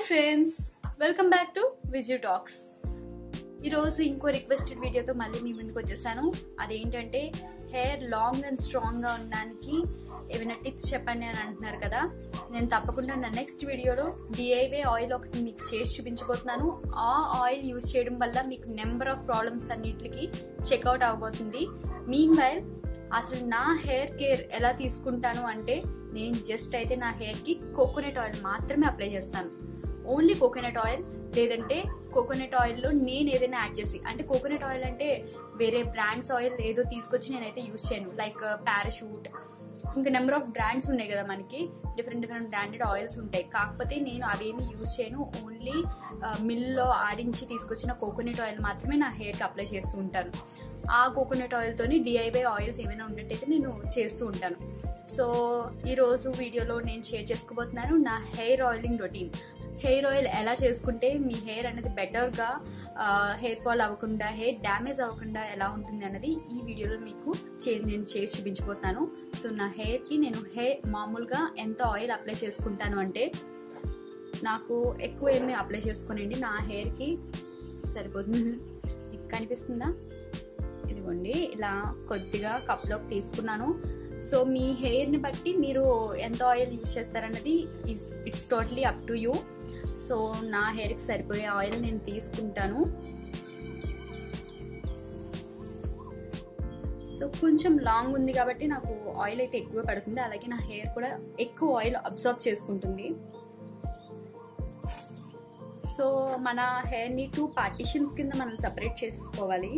friends welcome back to Viju talks ఈరోజు ఇంకో requested వీడియోతో మళ్ళీ మీ ముందుకు వచ్చేసాను అదేంటంటే హెయిర్ లాంగ్ అండ్ స్ట్రాంగ్గా ఉండడానికి ఏమైనా టిప్స్ చెప్పండి అని అంటున్నారు కదా నేను తప్పకుండా నా నెక్స్ట్ వీడియోలో డిఐవే ఆయిల్ ఒకటి మీకు చేసి చూపించబోతున్నాను ఆ ఆయిల్ యూజ్ చేయడం వల్ల మీకు నెంబర్ ఆఫ్ ప్రాబ్లమ్స్ అన్నిటికి చెక్అవుట్ అవబోతుంది మీన్ వైల్ అసలు నా హెయిర్ కేర్ ఎలా తీసుకుంటాను అంటే నేను జస్ట్ అయితే నా హెయిర్కి కోకోనట్ ఆయిల్ మాత్రమే అప్లై చేస్తాను ఓన్లీ కోకోనట్ ఆయిల్ లేదంటే కోకోనట్ ఆయిల్లో నేను ఏదైనా యాడ్ చేసి అంటే కోకోనట్ ఆయిల్ అంటే వేరే బ్రాండ్స్ ఆయిల్ ఏదో తీసుకొచ్చి నేనైతే యూజ్ చేయను లైక్ పారాషూట్ ఇంకా నెంబర్ ఆఫ్ బ్రాండ్స్ ఉన్నాయి కదా మనకి డిఫరెంట్ డిఫరెంట్ బ్రాండెడ్ ఆయిల్స్ ఉంటాయి కాకపోతే నేను అవేమి యూజ్ చేయను ఓన్లీ మిల్లో ఆడించి తీసుకొచ్చిన కోకోనట్ ఆయిల్ మాత్రమే నా హెయిర్కి అప్లై చేస్తూ ఉంటాను ఆ కోకోనట్ ఆయిల్తోని డిఐవై ఆయిల్స్ ఏమైనా ఉన్నట్టయితే నేను చేస్తూ ఉంటాను సో ఈరోజు వీడియోలో నేను షేర్ చేసుకోబోతున్నాను నా hair oiling routine hair oil ఎలా చేసుకుంటే మీ హెయిర్ అనేది బెటర్గా హెయిర్ ఫాల్ అవ్వకుండా హెయిర్ డ్యామేజ్ అవ్వకుండా ఎలా ఉంటుంది అన్నది ఈ వీడియోలో మీకు నేను చేసి చూపించబోతున్నాను సో నా హెయిర్కి నేను హెయిర్ మామూలుగా ఎంత ఆయిల్ అప్లై చేసుకుంటాను అంటే నాకు ఎక్కువ ఏమి అప్లై చేసుకోనండి నా హెయిర్కి సరిపోతుంది మీకు కనిపిస్తుందా ఇదిగోండి ఇలా కొద్దిగా కప్లోకి తీసుకున్నాను సో మీ హెయిర్ని బట్టి మీరు ఎంత ఆయిల్ యూజ్ చేస్తారన్నది it's totally up to you so నా హెయిర్కి సరిపోయే ఆయిల్ నేను తీసుకుంటాను సో కొంచెం లాంగ్ ఉంది కాబట్టి నాకు ఆయిల్ అయితే ఎక్కువ పడుతుంది అలాగే నా హెయిర్ కూడా ఎక్కువ ఆయిల్ అబ్జర్వ్ చేసుకుంటుంది సో మన హెయిర్ని టూ పార్టిషన్స్ కింద మనం సపరేట్ చేసేసుకోవాలి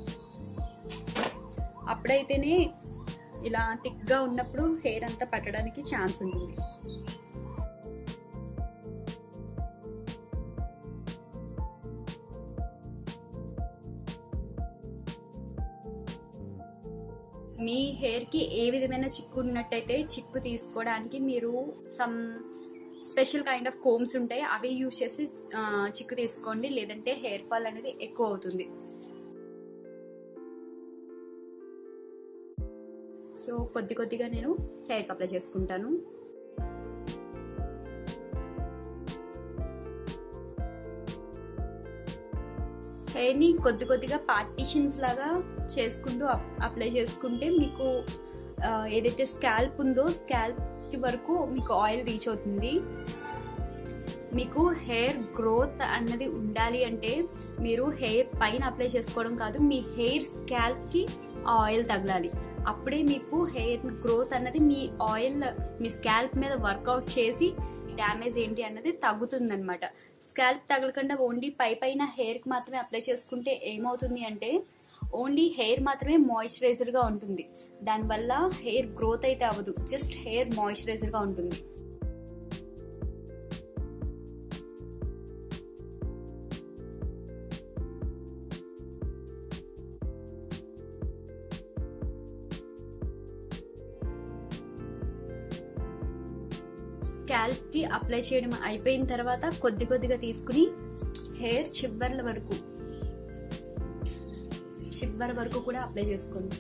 అప్పుడైతేనే ఇలా థిక్గా ఉన్నప్పుడు హెయిర్ అంతా పట్టడానికి ఛాన్స్ ఉంటుంది మీ హెయిర్కి ఏ విధమైన చిక్కు ఉన్నట్టయితే చిక్కు తీసుకోవడానికి మీరు some special kind of combs ఉంటాయి అవి యూజ్ చేసి చిక్కు తీసుకోండి లేదంటే హెయిర్ ఫాల్ అనేది ఎక్కువ అవుతుంది సో కొద్ది కొద్దిగా నేను హెయిర్కి అప్లై చేసుకుంటాను హెయిర్ని కొద్ది కొద్దిగా పార్టీషన్స్ లాగా చేసుకుంటూ అప్లై చేసుకుంటే మీకు ఏదైతే స్కాల్ప్ ఉందో స్కాల్ప్కి వరకు మీకు ఆయిల్ రీచ్ అవుతుంది మీకు హెయిర్ గ్రోత్ అన్నది ఉండాలి అంటే మీరు హెయిర్ పైన అప్లై చేసుకోవడం కాదు మీ హెయిర్ స్కాల్ప్కి ఆ ఆయిల్ తగలాలి అప్పుడే మీకు హెయిర్ గ్రోత్ అన్నది మీ ఆయిల్ మీ స్కాల్ప్ మీద వర్కౌట్ చేసి డ్యామేజ్ ఏంటి అన్నది తగ్గుతుంది అనమాట స్కాల్ప్ తగలకుండా ఓన్లీ పై పైన హెయిర్కి మాత్రమే అప్లై చేసుకుంటే ఏమవుతుంది అంటే ఓన్లీ హెయిర్ మాత్రమే మాయిశ్చరైజర్గా ఉంటుంది దానివల్ల హెయిర్ గ్రోత్ అయితే అవ్వదు జస్ట్ హెయిర్ మాయిశ్చరైజర్గా ఉంటుంది స్కాల్ప్ కి అప్లై చేయడం అయిపోయిన తర్వాత కొద్ది కొద్దిగా తీసుకుని హెయిర్ చివర్ల వరకు చివరి వరకు కూడా అప్లై చేసుకోండి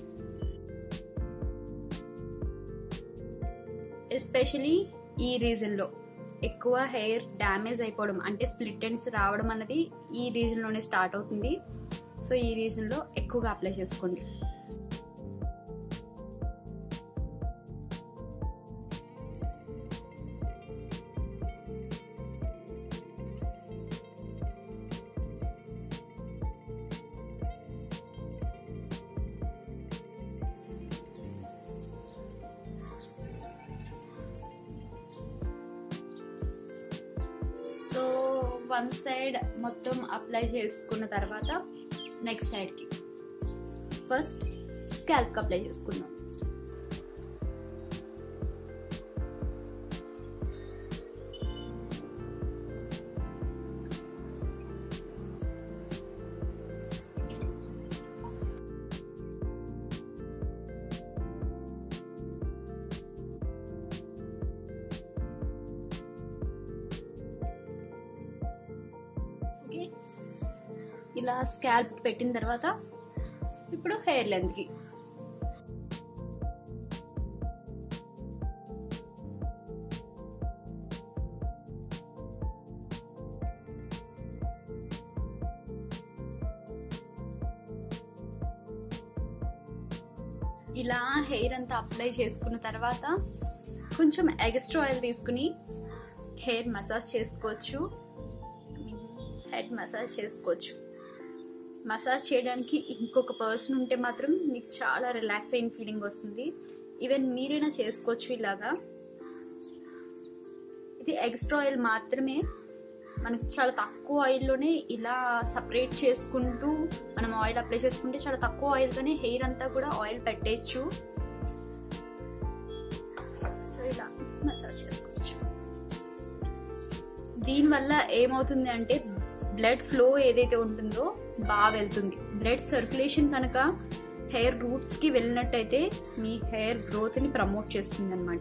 ఎస్పెషలీ ఈ రీజన్లో ఎక్కువ హెయిర్ డ్యామేజ్ అయిపోవడం అంటే స్ప్లిట్ ఎండ్స్ రావడం అన్నది ఈ రీజన్లోనే స్టార్ట్ అవుతుంది సో ఈ రీజన్లో ఎక్కువగా అప్లై చేసుకోండి సో వన్ సైడ్ మొత్తం అప్లై చేసుకున్న తర్వాత నెక్స్ట్ సైడ్కి ఫస్ట్ స్కాల్ప్కి అప్లై చేసుకుందాం ఓకే ఇలా స్కాల్ప్ పెట్టిన తర్వాత ఇప్పుడు హెయిర్ లెంత్కి ఇలా హెయిర్ అంతా అప్లై చేసుకున్న తర్వాత కొంచెం ఎక్స్ట్రా ఆయిల్ తీసుకుని హెయిర్ మసాజ్ చేసుకోవచ్చు హెడ్ మసాజ్ చేసుకోవచ్చు మసాజ్ చేయడానికి ఇంకొక పర్సన్ ఉంటే మాత్రం మీకు చాలా రిలాక్స్ అయిన ఫీలింగ్ వస్తుంది ఈవెన్ మీరైనా చేసుకోవచ్చు ఇలాగా ఇది ఎక్స్ట్రా ఆయిల్ మాత్రమే మనకి చాలా తక్కువ ఆయిల్లోనే ఇలా సపరేట్ చేసుకుంటూ మనం ఆయిల్ అప్లై చేసుకుంటే చాలా తక్కువ ఆయిల్తోనే హెయిర్ అంతా కూడా ఆయిల్ పెట్టేయచ్చు సో ఇలా మసాజ్ చేసుకోవచ్చు దీనివల్ల ఏమవుతుంది అంటే బ్లడ్ ఫ్లో ఏదైతే ఉంటుందో బాగా వెళ్తుంది బ్లడ్ సర్క్యులేషన్ కనుక హెయిర్ రూట్స్ కి వెళ్ళినట్టయితే మీ హెయిర్ గ్రోత్ ని ప్రమోట్ చేస్తుంది అనమాట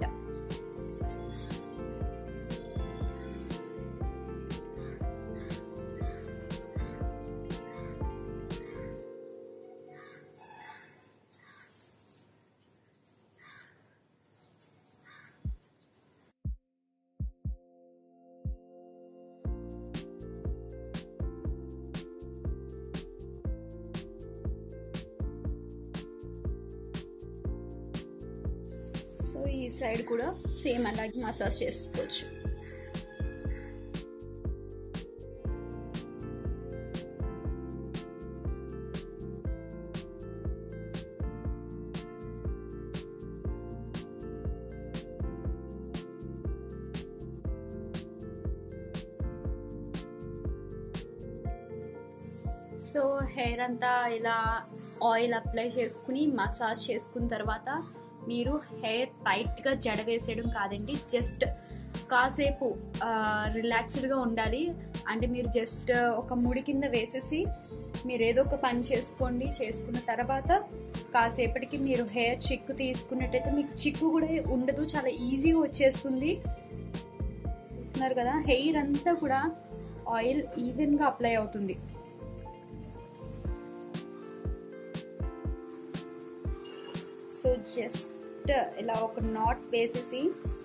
సో ఈ సైడ్ కూడా సేమ్ అలాగే మసాజ్ చేసుకోవచ్చు సో హెయిర్ అంతా ఇలా ఆయిల్ అప్లై చేసుకుని మసాజ్ చేసుకున్న తర్వాత మీరు హెయిర్ టైట్గా జడ వేసేయడం కాదండి జస్ట్ కాసేపు రిలాక్స్డ్గా ఉండాలి అంటే మీరు జస్ట్ ఒక ముడి కింద వేసేసి మీరు ఏదో ఒక పని చేసుకోండి చేసుకున్న తర్వాత కాసేపటికి మీరు హెయిర్ చిక్కు తీసుకున్నట్టయితే మీకు చిక్కు కూడా ఉండదు చాలా ఈజీగా వచ్చేస్తుంది చూస్తున్నారు కదా హెయిర్ అంతా కూడా ఆయిల్ ఈవెన్గా అప్లై అవుతుంది సో జస్ట్ ఇలా ఒక నాట్ వేసేసి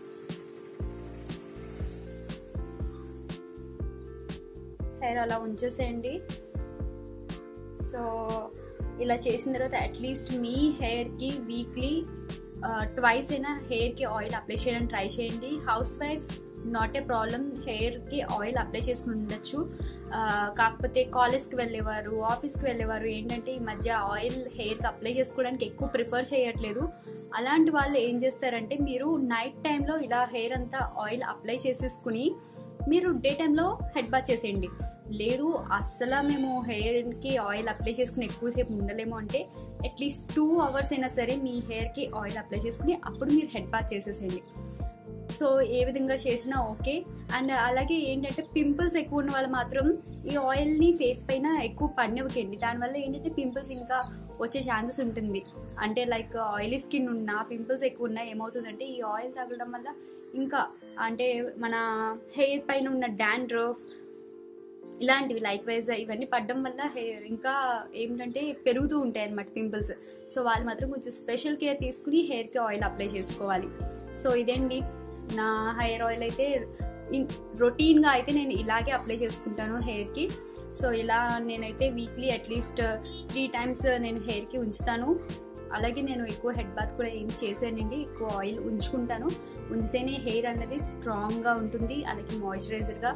హెయిర్ అలా ఉంచేసేయండి సో ఇలా చేసిన తర్వాత అట్లీస్ట్ మీ హెయిర్కి వీక్లీ ట్వైస్ అయినా హెయిర్కి ఆయిల్ అప్లై చేయడం ట్రై చేయండి హౌస్ వైఫ్స్ నాట్ ఏ ప్రాబ్లం హెయిర్కి ఆయిల్ అప్లై చేసుకుని ఉండొచ్చు కాకపోతే కాలేజ్కి వెళ్ళేవారు ఆఫీస్కి వెళ్ళేవారు ఏంటంటే ఈ మధ్య ఆయిల్ హెయిర్కి అప్లై చేసుకోవడానికి ఎక్కువ ప్రిఫర్ చేయట్లేదు అలాంటి వాళ్ళు ఏం చేస్తారంటే మీరు నైట్ టైంలో ఇలా హెయిర్ అంతా ఆయిల్ అప్లై చేసేసుకుని మీరు డే టైంలో హెడ్ బాత్ చేసేయండి లేదు అస్సలు మేము హెయిర్కి ఆయిల్ అప్లై చేసుకుని ఎక్కువసేపు ఉండలేము అంటే అట్లీస్ట్ టూ అవర్స్ అయినా సరే మీ హెయిర్కి ఆయిల్ అప్లై చేసుకుని అప్పుడు మీరు హెడ్ బాత్ చేసేసేయండి సో ఏ విధంగా చేసినా ఓకే అండ్ అలాగే ఏంటంటే పింపుల్స్ ఎక్కువ ఉన్న వాళ్ళు మాత్రం ఈ ఆయిల్ని ఫేస్ పైన ఎక్కువ పడినవ్వకండి దానివల్ల ఏంటంటే పింపుల్స్ ఇంకా వచ్చే ఛాన్సెస్ ఉంటుంది అంటే లైక్ ఆయిలీ స్కిన్ ఉన్నా పింపుల్స్ ఎక్కువ ఉన్నా ఏమవుతుందంటే ఈ ఆయిల్ తగలడం వల్ల ఇంకా అంటే మన హెయిర్ పైన ఉన్న డాండ్రఫ్ ఇలాంటివి లైక్ వైజ్ ఇవన్నీ పడడం వల్ల హెయిర్ ఇంకా ఏంటంటే పెరుగుతూ ఉంటాయి అనమాట పింపుల్స్ సో వాళ్ళు మాత్రం కొంచెం స్పెషల్ కేర్ తీసుకుని హెయిర్కి ఆయిల్ అప్లై చేసుకోవాలి సో ఇదండి నా హెయిర్ ఆయిల్ అయితే రొటీన్గా అయితే నేను ఇలాగే అప్లై చేసుకుంటాను హెయిర్కి సో ఇలా నేనైతే వీక్లీ అట్లీస్ట్ త్రీ టైమ్స్ నేను హెయిర్కి ఉంచుతాను అలాగే నేను ఎక్కువ హెడ్ బాత్ కూడా ఏం చేశానండి ఎక్కువ ఆయిల్ ఉంచుకుంటాను ఉంచితేనే హెయిర్ అనేది స్ట్రాంగ్గా ఉంటుంది అలాగే మాయిశ్చరైజర్గా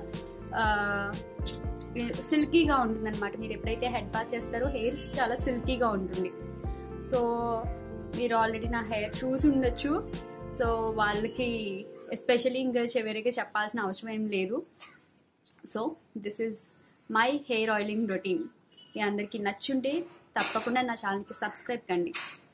సిల్కీగా ఉంటుంది అనమాట మీరు ఎప్పుడైతే హెడ్ బాత్ చేస్తారో హెయిర్ చాలా సిల్కీగా ఉంటుంది సో మీరు ఆల్రెడీ నా హెయిర్ చూసి ఉండొచ్చు సో వాళ్ళకి ఎస్పెషలీ ఇంకా చివరికి చెప్పాల్సిన అవసరం ఏం లేదు so this is my hair oiling routine మీ అందరికీ నచ్చుంటే తప్పకుండా నా ఛానల్కి సబ్స్క్రైబ్ కండి